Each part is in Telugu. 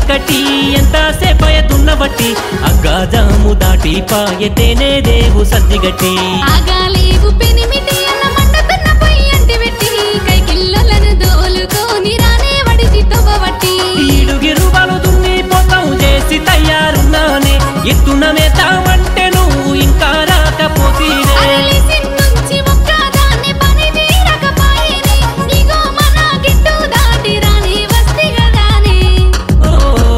చీకటి ఎంత సేపయతున్న బట్టి అగ్గాజాము దాటి పాయతేనే దేవు సద్దిగట్టి ఆగాలేవు పెనిమిటి అన్న మండుతున్న పొయ్యి అంటి పెట్టి కైకిల్లలను దోలుకొని రానే వడిచి తవ్వబట్టి ఈడుగిరు బలు దున్ని పొలం చేసి తయారున్నానే ఎత్తున మేతామంటే నువ్వు ఇంకా రాకపోతీనే అరలిసి నుంచి మొక్క దాన్ని పని తీరకపాయని ఇగో మన గిట్టు దాటి రాని వస్తి గదానే ఓ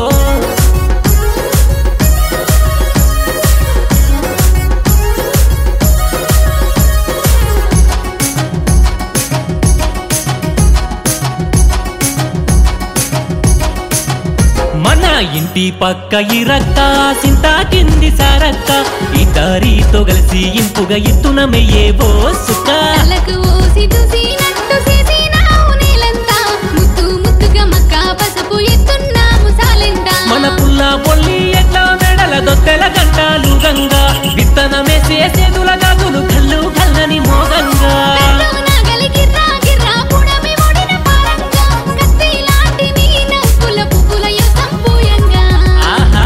మన ఇంటి పక్క ఇరక్క సింత కింది సారక్క ఇద్దరితో కలిసి ఇంపుగా ఎత్తున మెయ్యేవో సుక్క తలకు ఓసి చూసినట్టు చేసినావు నీలంతా ముత్తు ముత్తుగా మక్క పసుపు ఎత్తున్నాము సాలెంట మన పుల్ల పొల్లి ఎట్లా మెడల దొత్తెల గంటాలు గంగా విత్తనమే చేసేదుల గగులు కళ్ళు కల్లని మోగంగా కళ్ళు నగలి గిర్రా గిర్రా పుడమి ఒడిన పరంగా కత్తి లాంటి నీ నవ్వుల పువ్వుల యుద్ధం పూయంగా ఆహా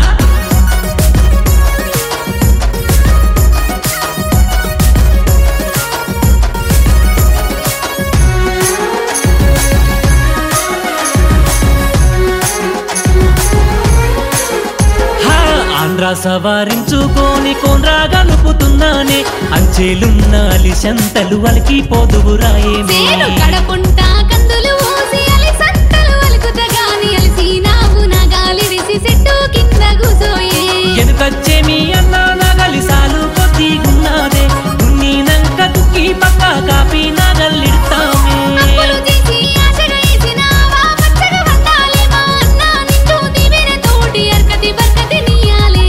హా, ఆంధ్ర సవారించుకొని కోన్రా గలుపుతున్నానే అంచెలున్న అలిశంతలు అలికి పోదువు సేను రాయేమే కడపుంట కందులు ఓసి అలి సంతలు అలుకుతగాని అలిసినావు నా గాలి విసి చెట్టు కింద కూసోయే ఎనుకచ్చే మీ అన్న నగలి సాలు కొద్దిగున్నదే దున్నినంక తుక్కి పక్క కాపీ నగలిడతామే అప్పులు చేసి ఆశగా వేసినావా పచ్చగా వండాలి మా అన్న నిన్ను దివిన తోటి అర్కతి బర్కతి నీయాలి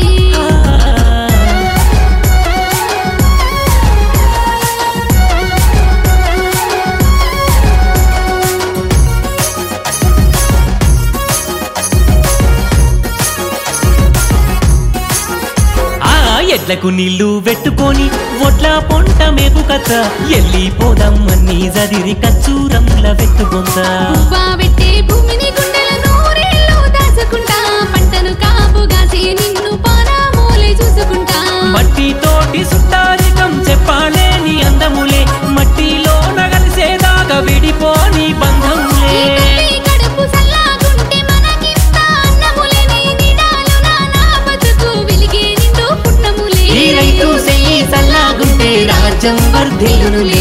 ఆ ఎడ్లకు నీళ్లు పెట్టుకొని ఒట్ల పొంట మేపు కథ ఎల్లిపోదాం అన్ని జదిరి కచ్చూరంల వెట్టుకొందా పువ్వా పెట్టే భూమిని గుండెల నూరేళ్ళు దాచుకుంటా పంటను కాపుగాసి నిన్ను పారామూలే చూసుకుంటా మట్టి తోటి సుట్టారికం చెప్పాలేని అందములే మట్టిలో నగలిసేదాకా విడిపోని ఈ బంధములే తల్లి కడుపు సల్లాగుంటే మనకింత అన్నములే నీ నిడాలు నానా బతుకు వెలిగే నిండు పుట్టములే ఈ రైతు సెయ్యి సల్లాగుంటే రాజ్యం వర్ధిల్లునులే